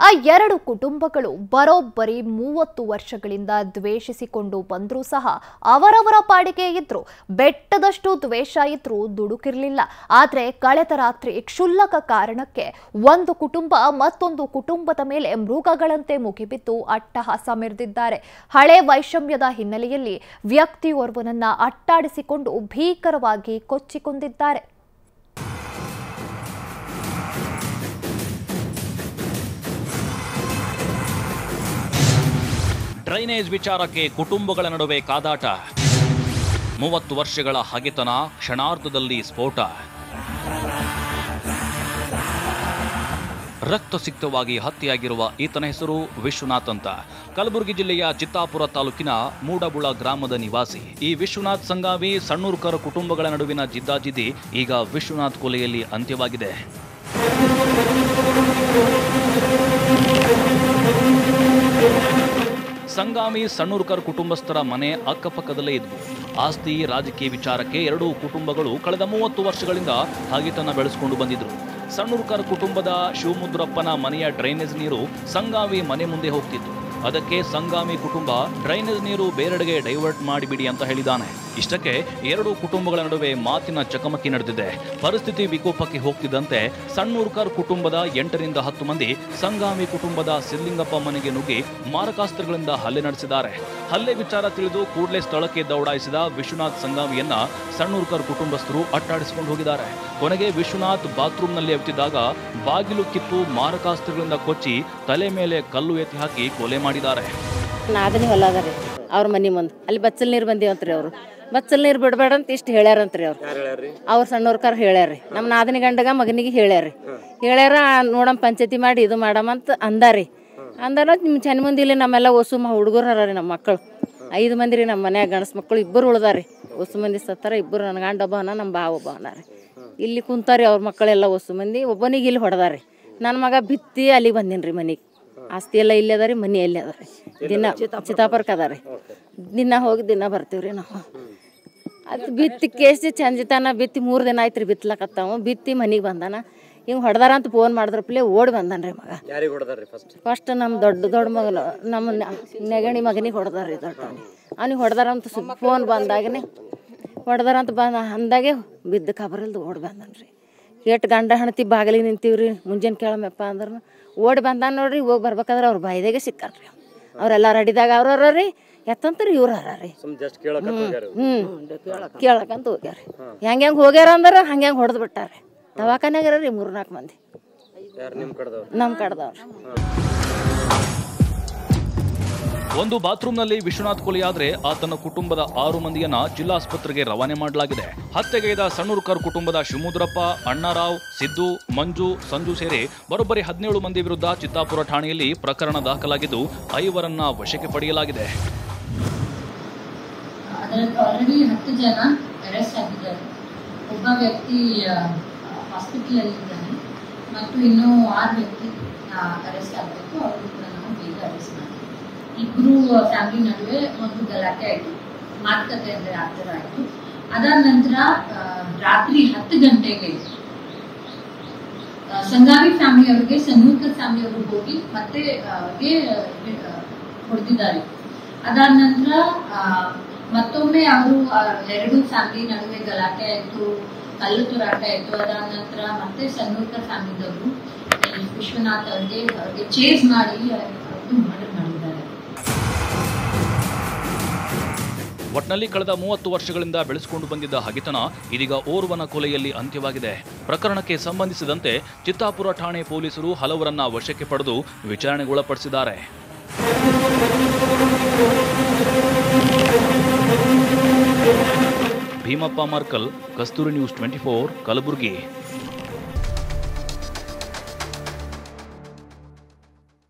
ಆ ಎರಡು ಕುಟುಂಬಗಳು ಬರೋಬ್ಬರಿ ಮೂವತ್ತು ವರ್ಷಗಳಿಂದ ದ್ವೇಷಿಸಿಕೊಂಡು ಬಂದರೂ ಸಹ ಅವರವರ ಪಾಡಿಗೆ ಇದ್ರು ಬೆಟ್ಟದಷ್ಟು ದ್ವೇಷ ಇದ್ರೂ ದುಡುಕಿರ್ಲಿಲ್ಲ ಆದ್ರೆ ಕಳೆದ ರಾತ್ರಿ ಕ್ಷುಲ್ಲಕ ಕಾರಣಕ್ಕೆ ಒಂದು ಕುಟುಂಬ ಮತ್ತೊಂದು ಕುಟುಂಬದ ಮೇಲೆ ಮೃಗಗಳಂತೆ ಮುಗಿಬಿದ್ದು ಅಟ್ಟಹಾಸ ಮೆರೆದಿದ್ದಾರೆ ಹಳೆ ವೈಷಮ್ಯದ ಹಿನ್ನೆಲೆಯಲ್ಲಿ ವ್ಯಕ್ತಿಯೋರ್ವನನ್ನ ಅಟ್ಟಾಡಿಸಿಕೊಂಡು ಭೀಕರವಾಗಿ ಕೊಚ್ಚಿಕೊಂಡಿದ್ದಾರೆ ಡ್ರೈನೇಜ್ ವಿಚಾರಕ್ಕೆ ಕುಟುಂಬಗಳ ನಡುವೆ ಕಾದಾಟ ಮೂವತ್ತು ವರ್ಷಗಳ ಹಗೆತನ ಕ್ಷಣಾರ್ಧದಲ್ಲಿ ಸ್ಫೋಟ ರಕ್ತಸಿಕ್ತವಾಗಿ ಹತ್ಯೆಯಾಗಿರುವ ಈತನ ಹೆಸರು ವಿಶ್ವನಾಥ್ ಅಂತ ಕಲಬುರಗಿ ಜಿಲ್ಲೆಯ ಚಿತ್ತಾಪುರ ತಾಲೂಕಿನ ಮೂಡಬುಳ ಗ್ರಾಮದ ನಿವಾಸಿ ಈ ವಿಶ್ವನಾಥ್ ಸಂಗಾವಿ ಸಣ್ಣೂರ್ಕರ್ ಕುಟುಂಬಗಳ ನಡುವಿನ ಜಿದ್ದಾಜಿದ್ದಿ ಈಗ ವಿಶ್ವನಾಥ್ ಕೊಲೆಯಲ್ಲಿ ಅಂತ್ಯವಾಗಿದೆ ಸಂಗಾಮಿ ಸಣ್ಣೂರ್ಕರ್ ಕುಟುಂಬಸ್ಥರ ಮನೆ ಅಕ್ಕಪಕ್ಕದಲ್ಲೇ ಇದ್ವು ಆಸ್ತಿ ರಾಜಕೀಯ ವಿಚಾರಕ್ಕೆ ಎರಡೂ ಕುಟುಂಬಗಳು ಕಳೆದ ಮೂವತ್ತು ವರ್ಷಗಳಿಂದ ಹಗೆತನ ಬೆಳೆಸಿಕೊಂಡು ಬಂದಿದ್ರು ಸಣ್ಣೂರ್ಕರ್ ಕುಟುಂಬದ ಶಿವಮುದ್ರಪ್ಪನ ಮನೆಯ ಡ್ರೈನೇಜ್ ನೀರು ಸಂಗಾವಿ ಮನೆ ಮುಂದೆ ಹೋಗ್ತಿತ್ತು ಅದಕ್ಕೆ ಸಂಗಾಮಿ ಕುಟುಂಬ ಡ್ರೈನೇಜ್ ನೀರು ಬೇರೆಡೆಗೆ ಡೈವರ್ಟ್ ಮಾಡಿಬಿಡಿ ಅಂತ ಹೇಳಿದಾನೆ ಇಷ್ಟಕ್ಕೆ ಎರಡು ಕುಟುಂಬಗಳ ನಡುವೆ ಮಾತಿನ ಚಕಮಕಿ ನಡೆದಿದೆ ಪರಿಸ್ಥಿತಿ ವಿಕೋಪಕ್ಕೆ ಹೋಗ್ತಿದ್ದಂತೆ ಸಣ್ಣೂರ್ಕರ್ ಕುಟುಂಬದ ಎಂಟರಿಂದ ಹತ್ತು ಮಂದಿ ಸಂಗಾಮಿ ಕುಟುಂಬದ ಸಿದ್ಲಿಂಗಪ್ಪ ಮನೆಗೆ ನುಗ್ಗಿ ಮಾರಕಾಸ್ತ್ರಗಳಿಂದ ಹಲ್ಲೆ ನಡೆಸಿದ್ದಾರೆ ಹಲ್ಲೆ ವಿಚಾರ ತಿಳಿದು ಕೂಡಲೇ ಸ್ಥಳಕ್ಕೆ ದೌಡಾಯಿಸಿದ ವಿಶ್ವನಾಥ್ ಸಂಗಾಮಿಯನ್ನ ಸಣ್ಣೂರ್ಕರ್ ಕುಟುಂಬಸ್ಥರು ಅಟ್ಟಾಡಿಸಿಕೊಂಡು ಹೋಗಿದ್ದಾರೆ ಕೊನೆಗೆ ವಿಶ್ವನಾಥ್ ಬಾತ್ರೂಮ್ನಲ್ಲಿ ಎಬ್ತಿದ್ದಾಗ ಬಾಗಿಲು ಕಿತ್ತು ಮಾರಕಾಸ್ತ್ರಗಳಿಂದ ಕೊಚ್ಚಿ ತಲೆ ಮೇಲೆ ಕಲ್ಲು ಎತ್ತಿ ಹಾಕಿ ಕೊಲೆ ಮಾಡಿದ್ದಾರೆ ನಾದನಿ ಹೊಲ ಅದ ರೀ ಅವ್ರ ಮನೆ ಮುಂದೆ ಅಲ್ಲಿ ಬಚ್ಚಲ್ ನೀರು ಬಂದಿವಂತ್ರಿ ಅವರು ಬಚ್ಚಲ್ ನೀರು ಬಿಡಬೇಡ ಅಂತ ಇಷ್ಟು ಹೇಳ್ಯಾರಂತ್ರಿ ಅವ್ರು ಅವ್ರ ಸಣ್ಣವ್ರಕಾರ ಹೇಳ್ಯಾರ್ರಿ ನಮ್ಮ ನಾದನಿ ಗಂಡಗ ಮಗನಿಗೆ ಹೇಳ್ಯಾರ್ರಿ ಹೇಳ್ಯಾರ ನೋಡಮ್ ಪಂಚಾಯತಿ ಮಾಡಿ ಇದು ಮಾಡಮ್ಮ ಅಂತ ಅಂದಾರಿ ಅಂದಾರ ನಿಮ್ಮ ಚೆನ್ನ ಮುಂದೆ ಇಲ್ಲಿ ನಮ್ಮೆಲ್ಲ ಹೊಸು ಮ ಹುಡುಗರು ಅರ ರೀ ನಮ್ಮ ಮಕ್ಕಳು ಐದು ಮಂದಿ ರೀ ನಮ್ಮ ಮನ್ಯಾಗ ಗಣಸ್ ಮಕ್ಕಳು ಇಬ್ಬರು ಉಳ್ದಾರಿ ಹೊಸು ಮಂದಿ ಸತ್ತಾರ ಇಬ್ಬರು ನನ್ನ ಗಂಡ ಒಬ್ಬವನ ನಮ್ಮ ಬಾ ಒಬ್ಬವನ ರೀ ಇಲ್ಲಿ ಕುಂತಾರಿ ಅವ್ರ ಮಕ್ಕಳೆಲ್ಲ ಹೊಸು ಮಂದಿ ಒಬ್ಬನಿಗೆ ಇಲ್ಲಿ ಹೊಡೆದಾರಿ ನನ್ನ ಮಗ ಬಿತ್ತಿ ಅಲ್ಲಿಗೆ ಬಂದೀನಿ ರೀ ಮನೆಗೆ ಆಸ್ತಿ ಎಲ್ಲ ಇಲ್ಲೇ ಅದ ರೀ ಮನೆ ಎಲ್ಲಿ ಅದ ರೀ ದಿನ ಚಿತ್ತಾಪುರಕ್ಕೆ ಅದ ರೀ ದಿನ ಹೋಗಿ ದಿನ ಬರ್ತೀವಿ ರೀ ನಾವು ಅದು ಬಿತ್ತಿ ಕೇಸಿ ಚಂಜಿತಾನ ಬಿತ್ತಿ ಮೂರು ದಿನ ಆಯ್ತು ರೀ ಬಿತ್ಲಕತ್ತಾವ ಬಿತ್ತಿ ಮನೆಗೆ ಬಂದಾನ ಹಿಂಗೆ ಹೊಡೆದಾರ ಅಂತ ಫೋನ್ ಮಾಡಿದ್ರಪ್ಲೆ ಓಡಿ ಬಂದಾನ ರೀ ಮಗ ಯಾರಿಗೆ ಹೊಡೆದಾರ್ರಿ ಫಸ್ಟ್ ಫಸ್ಟ್ ನಮ್ಮ ದೊಡ್ಡ ದೊಡ್ಡ ಮಗನ ನಮ್ಮ ನ- ನೆಗಣಿ ಮಗನಿಗೆ ಹೊಡೆದಾರ ರೀ ದೊಡ್ಡ ಅವ್ನಿಗೆ ಹೊಡೆದಾರ ಅಂತ ಫೋನ್ ಬಂದಾಗನೇ ಹೊಡೆದಾರ ಅಂತ ಬಂದ ಅಂದಾಗೆ ಬಿದ್ದು ಖಬರಿಲ್ದು ಓಡಿ ಬಂದನ್ ರೀ ಎಷ್ಟು ಗಂಡ ಹೆಣ್ತಿ ಬಾಗಿಲಿಗೆ ನಿಂತೀವಿ ರೀ ಮುಂಜಾನೆ ಕೇಳಮಪ್ಪ ಅಂದ್ರೆ ಓಡಿ ಬಂದಾನ ನೋಡ್ರಿ ಹೋಗಿ ಬರ್ಬೇಕಾದ್ರೆ ಅವ್ರ ಬಾಯಿದಾಗೆ ಸಿಕ್ಕಲ್ರಿ ಅವರೆಲ್ಲ ರೆಡಿದಾಗ ಅವ್ರವ್ರ ರೀ ಎತ್ತಂತಾರೆ ಇವ್ರು ಅರ ರೀ ಸುಮ್ ಜಸ್ಟ್ ಕೇಳಕ್ ಹೋಗ್ಯಾರ ಹ್ಞೂ ಕೇಳಕಂತ ಹೋಗ್ಯಾರ ಹೆಂಗೆ ಹೆಂಗೆ ಹೋಗ್ಯಾರ ಅಂದ್ರೆ ಹಂಗೆ ಹೆಂಗೆ ಹೊಡೆದು ಬಿಟ್ಟಾರೆ ದವಾಖಾನ್ಯಾಗ ರೀ ಮೂರು ನಾಲ್ಕು ಮಂದಿ ಯಾರು ನಿಮ್ ಕಡ್ದವ್ರು ನಮ್ಮ ಕಡ್ದವ್ರು ಒಂದು ಬಾತ್ರೂಮ್ನಲ್ಲಿ ವಿಶ್ವನಾಥ್ ಕೊಲೆಯಾದ್ರೆ ಆತನ ಕುಟುಂಬದ ಆರು ಮಂದಿಯನ್ನ ಜಿಲ್ಲಾಸ್ಪತ್ರೆಗೆ ರವಾನೆ ಮಾಡಲಾಗಿದೆ ಹತ್ಯೆಗೈದ ಸಣ್ಣೂರ್ಕರ್ ಕುಟುಂಬದ ಶಿವಮುದ್ರಪ್ಪ ಅಣ್ಣಾರಾವ್ ಸಿದ್ದು ಮಂಜು ಸಂಜು ಸೇರಿ ಬರೋಬ್ಬರಿ ಹದಿನೇಳು ಮಂದಿ ವಿರುದ್ಧ ಚಿತ್ತಾಪುರ ಠಾಣೆಯಲ್ಲಿ ಪ್ರಕರಣ ದಾಖಲಾಗಿದ್ದು ಐವರನ್ನ ವಶಕ್ಕೆ ಪಡೆಯಲಾಗಿದೆ ಅದರಲ್ಲಿ ಆಲ್ರೆಡಿ ಹತ್ತು ಜನ ಅರೆಸ್ಟ್ ಆಗಿದ್ದಾರೆ ಒಬ್ಬ ವ್ಯಕ್ತಿ ಹಾಸ್ಪಿಟಲಲ್ಲಿ ಇದ್ದಾನೆ ಮತ್ತು ಇನ್ನೂ ಆರು ವ್ಯಕ್ತಿ ಅರೆಸ್ಟ್ ಆಗಬೇಕು ಅವರು ಕೂಡ ನಾವು ಬೇಗ ಅರೆಸ್ಟ್ ಮಾಡ್ತೀವಿ ಇಬ್ಬರು ಫ್ಯಾಮಿಲಿ ನಡುವೆ ಒಂದು ಗಲಾಟೆ ಆಯಿತು ಮಾತುಕತೆ ಅಂದರೆ ಆ ಥರ ಆಯಿತು ಅದಾದ ನಂತರ ಆ, ರಾತ್ರಿ ಹತ್ತು ಗಂಟೆಗೆ ಆ, ಸಂಗಾವಿ ಫ್ಯಾಮಿಲಿ ಅವರಿಗೆ ಸನ್ಮುಖರ್ ಫ್ಯಾಮಿಲಿ ಅವರು ಹೋಗಿ ಮತ್ತೆ ಆ, ಅವ್ರಿಗೆ ಆ, ಹೊಡೆದಿದ್ದಾರೆ ಅದಾದ ನಂತರ ಆ, ಮತ್ತೊಮ್ಮೆ ಅವರು ಎರಡು ಫ್ಯಾಮಿಲಿ ನಡುವೆ ಗಲಾಟೆ ಆಯ್ತು ಕಲ್ಲು ತೂರಾಟ ಆಯ್ತು ಅದಾದ ನಂತರ ಮತ್ತೆ ಸನ್ಮುಖರ್ ಫ್ಯಾಮಿಲಿದವರು ವಿಶ್ವನಾಥ್ ಅವ್ರಿಗೆ ಅವ್ರಿಗೆ ಚೇಸ್ ಮಾಡಿ ಅವ್ರದ್ದು ಮರ್ಡರ್ ಮಾಡಿದ್ದಾರೆ ಒಟ್ನಲ್ಲಿ ಕಳೆದ ಮೂವತ್ತು ವರ್ಷಗಳಿಂದ ಬೆಳೆಸಿಕೊಂಡು ಬಂದಿದ್ದ ಹಗೆತನ ಇದೀಗ ಓರ್ವನ ಕೊಲೆಯಲ್ಲಿ ಅಂತ್ಯವಾಗಿದೆ ಪ್ರಕರಣಕ್ಕೆ ಸಂಬಂಧಿಸಿದಂತೆ ಚಿತ್ತಾಪುರ ಠಾಣೆ ಪೊಲೀಸರು ಹಲವರನ್ನ ವಶಕ್ಕೆ ಪಡೆದು ವಿಚಾರಣೆಗೊಳಪಡಿಸಿದ್ದಾರೆ Bhimappa Markal Kasturi news twenty four Kalaburagi